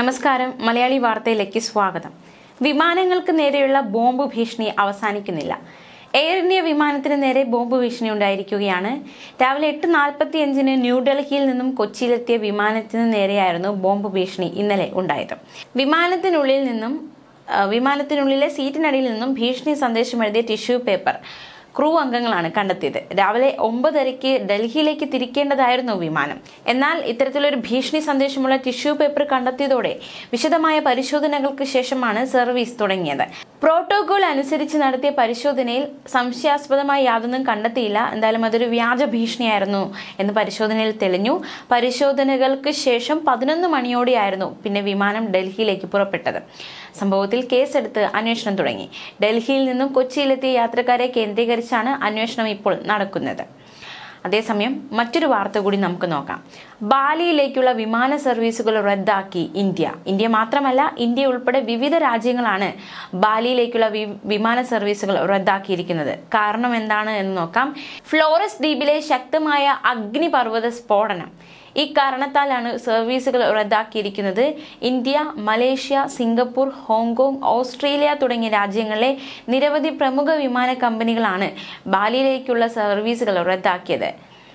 നമസ്കാരം മലയാളി വാർത്തയിലേക്ക് സ്വാഗതം വിമാനങ്ങൾക്ക് നേരെയുള്ള ബോംബ് ഭീഷണി അവസാനിക്കുന്നില്ല എയർ ഇന്ത്യ വിമാനത്തിന് നേരെ ബോംബ് ഭീഷണി ഉണ്ടായിരിക്കുകയാണ് രാവിലെ എട്ട് നാൽപ്പത്തി അഞ്ചിന് ന്യൂഡൽഹിയിൽ നിന്നും കൊച്ചിയിലെത്തിയ വിമാനത്തിന് നേരെയായിരുന്നു ബോംബ് ഭീഷണി ഇന്നലെ ഉണ്ടായത് വിമാനത്തിനുള്ളിൽ നിന്നും ആ, വിമാനത്തിനുള്ളിലെ സീറ്റിനടിയിൽ നിന്നും ഭീഷണി സന്ദേശം എഴുതിയ ടിഷ്യൂ പേപ്പർ ക്രൂ അംഗങ്ങളാണ് കണ്ടെത്തിയത് രാവിലെ ഒമ്പതരയ്ക്ക് ഡൽഹിയിലേക്ക് തിരിക്കേണ്ടതായിരുന്നു വിമാനം എന്നാൽ ഇത്തരത്തിലൊരു ഭീഷണി സന്ദേശമുള്ള ടിഷ്യൂ പേപ്പർ കണ്ടെത്തിയതോടെ വിശദമായ പരിശോധനകൾക്ക് ശേഷമാണ് സർവീസ് തുടങ്ങിയത് പ്രോട്ടോകോൾ അനുസരിച്ച് നടത്തിയ പരിശോധനയിൽ സംശയാസ്പദമായി യാതൊന്നും കണ്ടെത്തിയില്ല എന്തായാലും അതൊരു വ്യാജ ഭീഷണിയായിരുന്നു എന്ന് പരിശോധനയിൽ തെളിഞ്ഞു പരിശോധനകൾക്ക് ശേഷം പതിനൊന്ന് മണിയോടെയായിരുന്നു പിന്നെ വിമാനം ഡൽഹിയിലേക്ക് പുറപ്പെട്ടത് സംഭവത്തിൽ കേസെടുത്ത് അന്വേഷണം തുടങ്ങി ഡൽഹിയിൽ നിന്നും കൊച്ചിയിലെത്തിയ യാത്രക്കാരെ കേന്ദ്രീകരിച്ചാണ് അന്വേഷണം ഇപ്പോൾ നടക്കുന്നത് അതേസമയം മറ്റൊരു വാർത്ത കൂടി നമുക്ക് നോക്കാം ബാലിയിലേക്കുള്ള വിമാന സർവീസുകൾ റദ്ദാക്കി ഇന്ത്യ ഇന്ത്യ മാത്രമല്ല ഇന്ത്യ ഉൾപ്പെടെ വിവിധ രാജ്യങ്ങളാണ് ബാലിയിലേക്കുള്ള വി- വിമാന സർവീസുകൾ റദ്ദാക്കിയിരിക്കുന്നത് കാരണം എന്താണ് എന്ന് നോക്കാം ഫ്ലോറസ് ദ്വീപിലെ ശക്തമായ അഗ്നിപർവ്വത സ്ഫോടനം ഇക്കാരണത്താലാണ് സർവീസുകൾ റദ്ദാക്കിയിരിക്കുന്നത് India Malaysia Singapore Hong Kong Australia തുടങ്ങിയ രാജ്യങ്ങളിലെ നിരവധി പ്രമുഖ വിമാന കമ്പനികളാണ് ബാലിയിലേക്കുള്ള സർവീസുകൾ റദ്ദാക്കിയത്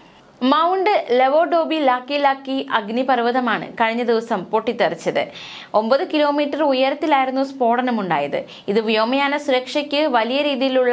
മൗണ്ട് ലെവോഡോബി ലാക്കി ലാക്കി അഗ്നിപർവ്വതമാണ് കഴിഞ്ഞ ദിവസം പൊട്ടിത്തെറിച്ചത് ഒമ്പത് കിലോമീറ്റർ ഉയരത്തിലായിരുന്നു സ്ഫോടനമുണ്ടായത് ഇത് വ്യോമയാന സുരക്ഷയ്ക്ക് വലിയ രീതിയിലുള്ള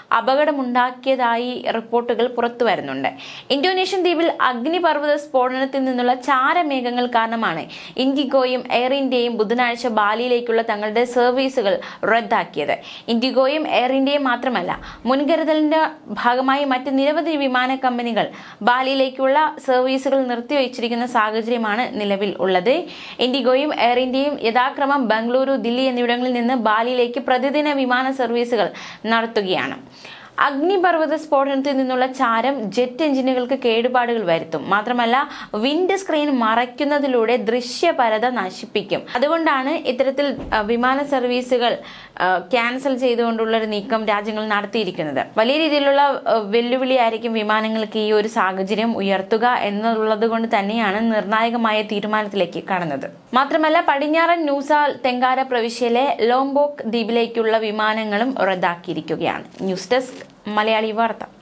അപകടമുണ്ടാക്കിയതായി റിപ്പോർട്ടുകൾ പുറത്തു വരുന്നുണ്ട് ഇന്തോനേഷ്യൻ ദ്വീപിൽ അഗ്നിപർവ്വത സ്ഫോടനത്തിൽ നിന്നുള്ള ചാരമേഘങ്ങൾ കാരണമാണ് ഇൻഡിഗോയും എയർ ഇന്ത്യയും ബുധനാഴ്ച ബാലിയിലേക്കുള്ള തങ്ങളുടെ സർവീസുകൾ റദ്ദാക്കിയത് ഇൻഡിഗോയും എയർ ഇന്ത്യയും മാത്രമല്ല മുൻകരുതലിന്റെ ഭാഗമായി മറ്റ് നിരവധി വിമാന കമ്പനികൾ ബാലിയിലേക്കുള്ള സർവീസുകൾ നിർത്തിവെച്ചിരിക്കുന്ന സാഹചര്യമാണ് നിലവിൽ ഉള്ളത് ഇൻഡിഗോയും എയർ ഇന്ത്യയും യഥാക്രമം ബംഗളൂരു ദില്ലി എന്നിവിടങ്ങളിൽ നിന്ന് ബാലിയിലേക്ക് പ്രതിദിന വിമാന സർവീസുകൾ നടത്തുകയാണ് അഗ്നിപർവ്വത സ്ഫോടനത്തിൽ നിന്നുള്ള ചാരം ജെറ്റ് എഞ്ചിനുകൾക്ക് കേടുപാടുകൾ വരുത്തും മാത്രമല്ല വിൻഡ് സ്ക്രീൻ മറയ്ക്കുന്നതിലൂടെ ദൃശ്യപരത നശിപ്പിക്കും അതുകൊണ്ടാണ് ഇത്തരത്തിൽ ആ, വിമാന സർവീസുകൾ ക്യാൻസൽ ചെയ്തുകൊണ്ടുള്ള ഒരു നീക്കം രാജ്യങ്ങൾ നടത്തിയിരിക്കുന്നത് വലിയ രീതിയിലുള്ള ആ, വെല്ലുവിളിയായിരിക്കും വിമാനങ്ങൾക്ക് ഈ ഒരു സാഹചര്യം ഉയർത്തുക എന്നുള്ളത് കൊണ്ട് തന്നെയാണ് നിർണായകമായ തീരുമാനത്തിലേക്ക് കടന്നത് മാത്രമല്ല പടിഞ്ഞാറൻ ന്യൂസ തെങ്കാര പ്രവിശ്യയിലെ ലോംബോക്ക് ദ്വീപിലേക്കുള്ള വിമാനങ്ങളും റദ്ദാക്കിയിരിക്കുകയാണ് ന്യൂസ് ഡെസ്ക് മലയാളി വാർത്ത